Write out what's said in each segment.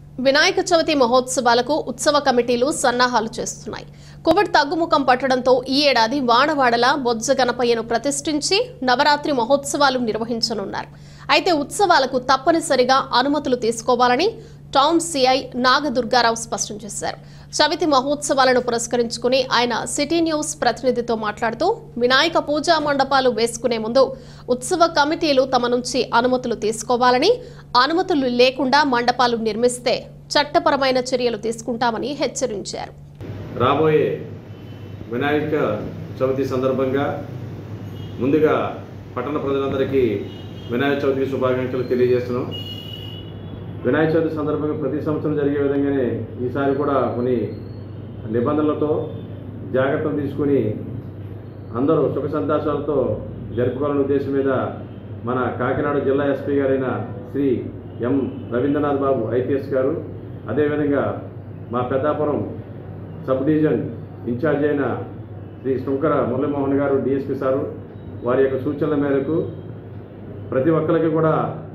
వినాయక చవితి మహోత్సవాలకు ఉత్సవ కమిటీలు సన్నాహాలు చేస్తున్నాయి కోవిడ్ తగ్గుముఖం పట్టడంతో ఈ ఏడాది వాడవాడల బొజ్జ గణపయ్యను ప్రతిష్ఠించి నవరాత్రి మహోత్సవాలు నిర్వహించనున్నారు అయితే ఉత్సవాలకు తప్పనిసరిగా అనుమతులు తీసుకోవాలని టౌన్ సిఐ నాగదుర్గారావు స్పష్టం చేశారు చవితి మహోత్సవాలను పురస్కరించుకుని ఆయన సిటీ న్యూస్ ప్రతినిధితో మాట్లాడుతూ వినాయక పూజా మండపాలు వేసుకునే ముందు ఉత్సవ కమిటీలు తమ నుంచి అనుమతులు తీసుకోవాలని అనుమతులు లేకుండా మండపాలు నిర్మిస్తే చట్టపరమైన చర్యలు తీసుకుంటామని హెచ్చరించారు రాబోయే వినాయక చవితి సందర్భంగా ముందుగా పట్టణ ప్రజలందరికీ వినాయక చవితి శుభాకాంక్షలు తెలియజేస్తున్నాం వినాయక చవితి సందర్భంగా ప్రతి సంవత్సరం జరిగే విధంగానే ఈసారి కూడా కొన్ని నిబంధనలతో జాగ్రత్తలు తీసుకుని అందరూ సుఖ సంతోషాలతో జరుపుకోవాలనే ఉద్దేశం మీద మన కాకినాడ జిల్లా ఎస్పీ గారైన శ్రీ ఎం రవీంద్రనాథ్ బాబు ఐపీఎస్ గారు అదేవిధంగా మా పెద్దాపురం సబ్ డివిజన్ ఇన్ఛార్జ్ అయిన శ్రీ శంకర మురళీమోహన్ గారు డిఎస్పీ సారు వారి యొక్క సూచనల మేరకు ప్రతి ఒక్కరికి కూడా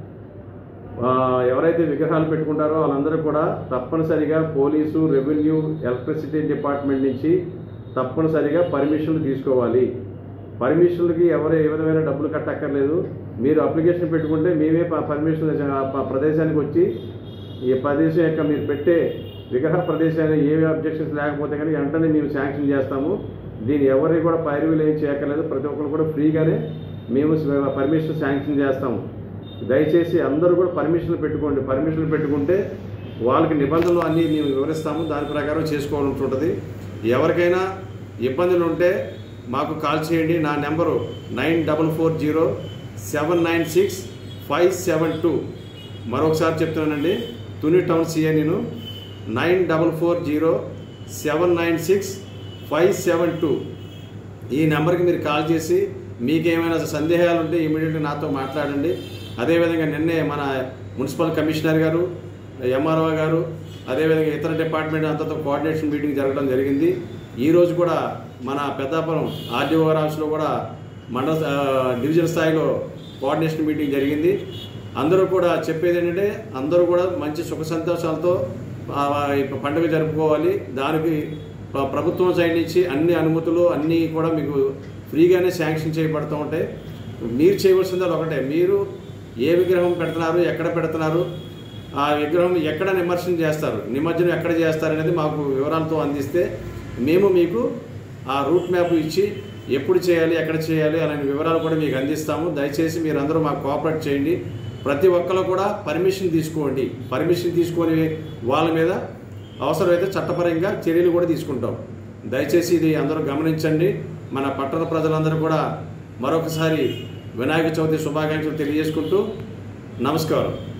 ఆ, ఎవరైతే విగ్రహాలు పెట్టుకుంటారో వాళ్ళందరూ కూడా తప్పనిసరిగా పోలీసు రెవెన్యూ ఎలక్ట్రిసిటీ డిపార్ట్మెంట్ నుంచి తప్పనిసరిగా పర్మిషన్లు తీసుకోవాలి పర్మిషన్లకి ఎవరు ఏ విధమైన డబ్బులు కట్టక్కర్లేదు మీరు అప్లికేషన్ పెట్టుకుంటే మేమే ప- పర్మిషన్ ఆ ప- ప్రదేశానికి వచ్చి ఈ ప్రదేశం యొక్క మీరు పెట్టే విగ్రహ ప్రదేశాన్ని ఏమి అబ్జెక్షన్స్ లేకపోతే కానీ వెంటనే మేము శాంక్షన్ చేస్తాము దీన్ని ఎవరికి కూడా పైరువులు ఏం చేయక్కర్లేదు ప్రతి ఒక్కరు కూడా ఫ్రీగానే మేము పర్మిషన్ శాంక్షన్ చేస్తాము దయచేసి అందరూ కూడా పర్మిషన్లు పెట్టుకోండి పర్మిషన్లు పెట్టుకుంటే వాళ్ళకి నిబంధనలు అన్నీ మేము వివరిస్తాము దాని ప్రకారం చేసుకోవాల్సి ఉంటుంది ఎవరికైనా ఇబ్బందులు ఉంటే మాకు కాల్ చేయండి నా number nine double four zero seven nine six five seven two మరొకసారి చెప్తున్నానండి తుని టౌన్ సిఏ నేను nine double four zero seven nine six five seven two ఈ నెంబర్కి మీరు కాల్ చేసి మీకేమైనా సందేహాలు ఉంటే ఇమీడియట్గా నాతో మాట్లాడండి అదేవిధంగా నిన్నే మన మున్సిపల్ కమిషనర్ గారు ఎంఆర్ఓ గారు అదేవిధంగా ఇతర డిపార్ట్మెంట్ అంతతో కోఆర్డినేషన్ మీటింగ్ జరగడం జరిగింది ఈ రోజు కూడా మన పెద్దాపురం ఆర్డీఓ గారి ఆఫీస్లో కూడా మండల ఆ, డివిజన్ స్థాయిలో కోఆర్డినేషన్ మీటింగ్ జరిగింది అందరూ కూడా చెప్పేది ఏంటంటే అందరూ కూడా మంచి సుఖ సంతోషాలతో ఆ, ఈ పండుగ జరుపుకోవాలి దానికి ప్ర- ప్రభుత్వం సైడ్ నుంచి అన్ని అనుమతులు అన్నీ కూడా మీకు ఫ్రీగానే శాంక్షన్ చేయబడుతూ ఉంటాయి మీరు చేయవలసింది ఒకటే మీరు ఏ విగ్రహం పెడుతున్నారు ఎక్కడ పెడుతున్నారు ఆ విగ్రహం ఎక్కడ నిమజ్జనం చేస్తారు నిమజ్జనం ఎక్కడ చేస్తారు అనేది మాకు వివరాలతో అందిస్తే మేము మీకు ఆ రూట్ మ్యాప్ ఇచ్చి ఎప్పుడు చేయాలి ఎక్కడ చేయాలి అలాంటి వివరాలు కూడా మీకు అందిస్తాము దయచేసి మీరు అందరూ మాకు కోఆపరేట్ చేయండి ప్రతి ఒక్కరు కూడా పర్మిషన్ తీసుకోండి పర్మిషన్ తీసుకొని వాళ్ళ మీద అవసరమైతే చట్టపరంగా చర్యలు కూడా తీసుకుంటాం దయచేసి ఇది అందరూ గమనించండి మన పట్టణ ప్రజలందరూ కూడా మరొకసారి వినాయక చవితి శుభాకాంక్షలు తెలియజేసుకుంటూ నమస్కారం